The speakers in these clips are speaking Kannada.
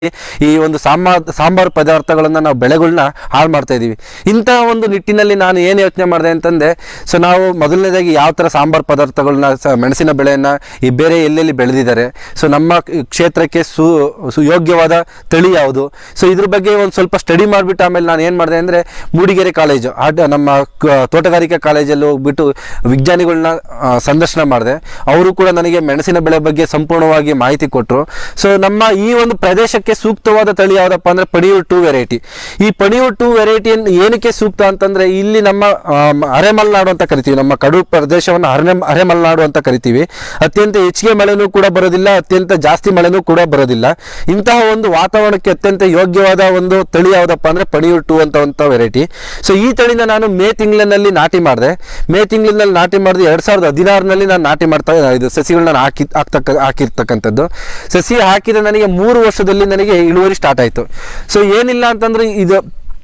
ಈ ಒಂದು ಸಾಂಬಾರ್ ಸಾಂಬಾರು ಪದಾರ್ಥಗಳನ್ನ ನಾವು ಬೆಳೆಗಳನ್ನ ಹಾಳು ಮಾಡ್ತಾ ಇದೀವಿ ಇಂತಹ ಒಂದು ನಿಟ್ಟಿನಲ್ಲಿ ನಾನು ಏನು ಯೋಚನೆ ಮಾಡಿದೆ ಅಂತಂದೆ ಸೊ ನಾವು ಮೊದಲನೇದಾಗಿ ಯಾವ ಥರ ಸಾಂಬಾರು ಪದಾರ್ಥಗಳನ್ನ ಸ ಮೆಣಸಿನ ಬೆಳೆಯನ್ನ ಈ ಬೇರೆ ಎಲ್ಲೆಲ್ಲಿ ಬೆಳೆದಿದ್ದಾರೆ ಸೊ ನಮ್ಮ ಕ್ಷೇತ್ರಕ್ಕೆ ಸು ಸುಯೋಗ್ಯವಾದ ತಳಿ ಯಾವುದು ಸೊ ಇದ್ರ ಬಗ್ಗೆ ಒಂದು ಸ್ವಲ್ಪ ಸ್ಟಡಿ ಮಾಡಿಬಿಟ್ಟು ಆಮೇಲೆ ನಾನು ಏನು ಮಾಡಿದೆ ಅಂದರೆ ಮೂಡಿಗೆರೆ ಕಾಲೇಜು ಆಟ ನಮ್ಮ ಕ- ತೋಟಗಾರಿಕಾ ಕಾಲೇಜಲ್ಲಿ ಹೋಗ್ಬಿಟ್ಟು ವಿಜ್ಞಾನಿಗಳನ್ನ ಆ, ಸಂದರ್ಶನ ಮಾಡಿದೆ ಅವರು ಕೂಡ ನನಗೆ ಮೆಣಸಿನ ಬೆಳೆ ಬಗ್ಗೆ ಸಂಪೂರ್ಣವಾಗಿ ಮಾಹಿತಿ ಕೊಟ್ಟರು ಸೊ ನಮ್ಮ ಈ ಒಂದು ಪ್ರದೇಶಕ್ಕೆ ಸೂಕ್ತವಾದ ತಳಿ ಯಾವುದಪ್ಪ ಅಂದರೆ ಪಣಿಯೂರ್ ಟು ವೆರೈಟಿ ಈ ಪಣಿಯೂರ್ ಟು ವೆರೈಟಿಯನ್ನು ಏನಕ್ಕೆ ಸೂಕ್ತ ಅಂತಂದರೆ ಇಲ್ಲಿ ನಮ್ಮ ಆಮ್, ಅರೆಮಲೆನಾಡು ಅಂತ ಕರಿತೀವಿ ನಮ್ಮ ಕಡು ಪ್ರದೇಶವನ್ನು ಅರೆ ಅರೆಮಲೆನಾಡು ಅಂತ ಕರಿತೀವಿ ಅತ್ಯಂತ ಹೆಚ್ಚಿಗೆ ಮಳೆನೂ ಕೂಡ ಬರೋದಿಲ್ಲ ಅತ್ಯಂತ ಜಾಸ್ತಿ ಮಳೆನೂ ಕೂಡ ಬರೋದಿಲ್ಲ ಇಂತಹ ಒಂದು ವಾತಾವರಣಕ್ಕೆ ಅತ್ಯಂತ ಯೋಗ್ಯವಾದ ಒಂದು ತಳಿ ಯಾವುದಪ್ಪ ಅಂದರೆ ಪಣಿಯೂರ್ ಟು ಅಂತ ಒಂದು ವೆರೈಟಿ ಸೊ ಈ ತಳಿನ ನಾನು ಮೇ ತಿಂಗಳಿನಲ್ಲಿ ನಾಟಿ ಮಾಡಿದೆ ಮೇ ತಿಂಗಳಿನಲ್ಲಿ ನಾಟಿ ಮಾಡಿದ ಎರಡು ಸಾವಿರದ ಹದಿನಾರರಲ್ಲಿ ನಾನು ನಾಟಿ ಮಾಡ್ತಾ ಇದು ಸಸಿಗಳನ್ನ ಹಾಕಿ ಹಾಕ್ತಕ್ಕ ಹಾಕಿರ್ತಕ್ಕಂಥದ್ದು ಸಸಿ ಹಾಕಿದ ನನಗೆ ಮೂರು ವರ್ಷದಲ್ಲಿ ನನಗೆ ಇಳುವರಿ ಸ್ಟಾರ್ಟ್ ಆಯಿತು ಸೊ ಏನಿಲ್ಲ ಅಂತಂದ್ರೆ ಇದು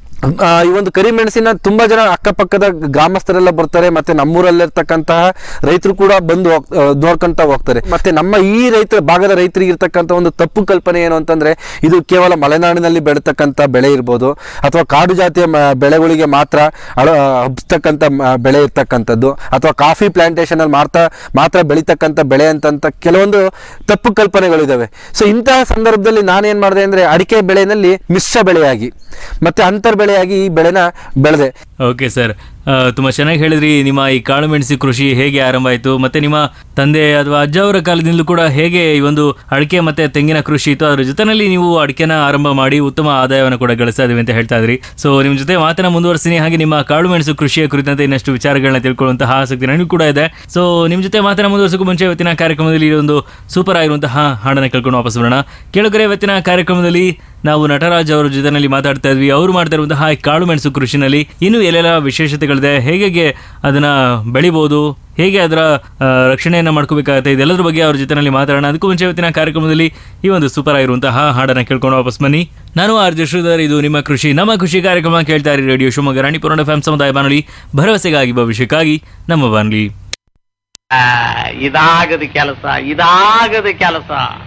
ಆ, ಈ ಒಂದು ಕರಿಮೆಣಸಿನ ತುಂಬಾ ಜನ ಅಕ್ಕಪಕ್ಕದ ಗ್ರಾಮಸ್ಥರೆಲ್ಲ ಬರ್ತಾರೆ ಮತ್ತೆ ನಮ್ಮೂರಲ್ಲಿರ್ತಕ್ಕಂತಹ ರೈತರು ಕೂಡ ಬಂದು ಹೋಗ್- ಆ, ನೋಡ್ಕೊಂತ ಹೋಗ್ತಾರೆ ಮತ್ತೆ ನಮ್ಮ ಈ ರೈತರ ಭಾಗದ ರೈತರಿಗೆ ಇರ್ತಕ್ಕಂಥ ಒಂದು ತಪ್ಪು ಕಲ್ಪನೆ ಏನು ಅಂತಂದ್ರೆ ಇದು ಕೇವಲ ಮಲೆನಾಡಿನಲ್ಲಿ ಬೆಳೀತಕ್ಕಂಥ ಬೆಳೆ ಇರ್ಬೋದು ಅಥವಾ ಕಾಡು ಜಾತಿಯ ಮ- ಬೆಳೆಗಳಿಗೆ ಮಾತ್ರ ಅಳ ಹಬ್ಸ್ತಕ್ಕಂಥ ಮ- ಬೆಳೆ ಇರ್ತಕ್ಕಂಥದ್ದು ಅಥವಾ ಕಾಫಿ ಪ್ಲಾಂಟೇಶನ್ ಅಲ್ಲಿ ಮಾತ್ರ ಮಾತ್ರ ಬೆಳೀತಕ್ಕಂಥ ಬೆಳೆ ಅಂತಂತ ಕೆಲವೊಂದು ತಪ್ಪು ಕಲ್ಪನೆಗಳಿದಾವೆ ಸೊ ಇಂತಹ ಸಂದರ್ಭದಲ್ಲಿ ನಾನೇನ್ ಮಾಡಿದೆ ಅಂದ್ರೆ ಅಡಿಕೆ ಬೆಳೆನಲ್ಲಿ ಮಿಶ್ರ ಬೆಳೆಯಾಗಿ ಮತ್ತೆ ಅಂತರ್ ಬೆಳೆಯಾಗಿ ಈ ಬೆಳೆನ ಬೆಳೆದೆ ಓಕೆ ಸರ್ ತುಂಬ ಚೆನ್ನಾಗಿ ಹೇಳಿದ್ರಿ ನಿಮ್ಮ ಈ ಕಾಳು ಮೆಣಸಿ ಕೃಷಿ ಹೇಗೆ ಆರಂಭ ಆಯಿತು ಮತ್ತೆ ನಿಮ್ಮ ತಂದೆ ಅಥವಾ ಅಜ್ಜ ಅವರ ಕಾಲದಿಂದಲೂ ಕೂಡ ಹೇಗೆ ಈ ಒಂದು ಅಡಿಕೆ ಮತ್ತೆ ತೆಂಗಿನ ಕೃಷಿ ಇತ್ತು ಅದ್ರ ಜೊತೆನಲ್ಲಿ ನೀವು ಅಡಿಕೆನ ಆರಂಭ ಮಾಡಿ ಉತ್ತಮ ಆದಾಯವನ್ನು ಕೂಡ ಗಳಿಸ್ತಾ ಇದೀವಿ ಅಂತ ಹೇಳ್ತಾ ಇದ್ರಿ ಸೊ ನಿಮ್ಮ ಜೊತೆ ಮಾತನ್ನ ಮುಂದುವರಿಸ್ತೀನಿ ಹಾಗೆ ನಿಮ್ಮ ಕಾಳು ಮೆಣಸು ಕೃಷಿಯ ಕುರಿತಂತೆ ಇನ್ನಷ್ಟು ವಿಚಾರಗಳನ್ನ ತಿಳ್ಕೊಳ್ಳುವಂತಹ ಆಸಕ್ತಿ ನನಗೂ ಕೂಡ ಇದೆ ಸೊ ನಿಮ್ಮ ಜೊತೆ ಮಾತನ್ನ ಮುಂದುವರಿಸೋಕ್ಕೂ ಮುಂಚೆ ಇವತ್ತಿನ ಕಾರ್ಯಕ್ರಮದಲ್ಲಿ ಈ ಒಂದು ಸೂಪರ್ ಆಗಿರುವಂತಹ ಹಾಡನ್ನ ಕೇಳ್ಕೊಂಡು ವಾಪಸ್ ಬರೋಣ ಕೇಳುಗರೆ ಇವತ್ತಿನ ಕಾರ್ಯಕ್ರಮದಲ್ಲಿ ನಾವು ನಟರಾಜ್ ಅವರ ಜೊತೆನಲ್ಲಿ ಮಾತಾಡ್ತಾ ಇದ್ವಿ ಅವರು ಮಾಡ್ತಾ ಇರುವಂತಹ ಈ ಕಾಳು ಮೆಣಸು ಕೃಷಿನಲ್ಲಿ ಇನ್ನೂ ಎಲ್ಲೆಲ್ಲ ವಿಶೇಷತೆಗಳಿದೆ ಹೇಗೆ ಅದನ್ನ ಬೆಳಿಬಹುದು ಹೇಗೆ ಅದರ ಆ, ರಕ್ಷಣೆಯನ್ನ ಮಾಡ್ಕೋಬೇಕಾಗತ್ತೆ ಇದೆಲ್ಲದ್ರ ಬಗ್ಗೆ ಅವ್ರ ಜೊತೆನಲ್ಲಿ ಮಾತಾಡೋಣ ಅದಕ್ಕೂ ಮುಂಚೆ ಇವತ್ತಿನ ಕಾರ್ಯಕ್ರಮದಲ್ಲಿ ಈ ಒಂದು ಸೂಪರ್ ಆಗಿರುವಂತಹ ಹಾಡನ್ನ ಕೇಳ್ಕೊಂಡು ವಾಪಸ್ ಬನ್ನಿ ನಾನು ಆರ್ ಜೆ ಶ್ರೀಧರ್ ಇದು ನಿಮ್ಮ ಕೃಷಿ ನಮ್ಮ ಕೃಷಿ ಕಾರ್ಯಕ್ರಮ ಕೇಳ್ತಾ ಇರಿ ರೇಡಿಯೋ ಶಿವಮೊಗ್ಗ ರಾಣಿಪುರ ಎಫ್ ಸಮುದಾಯ ಬಾನುಲಿ ಭರವಸೆಗಾಗಿ ಭವಿಷ್ಯಕ್ಕಾಗಿ ನಮ್ಮ ಬಾನುಲಿ ಆ, ಇದಾಗದ ಕೆಲಸ ಇದಾಗದ ಕೆಲಸ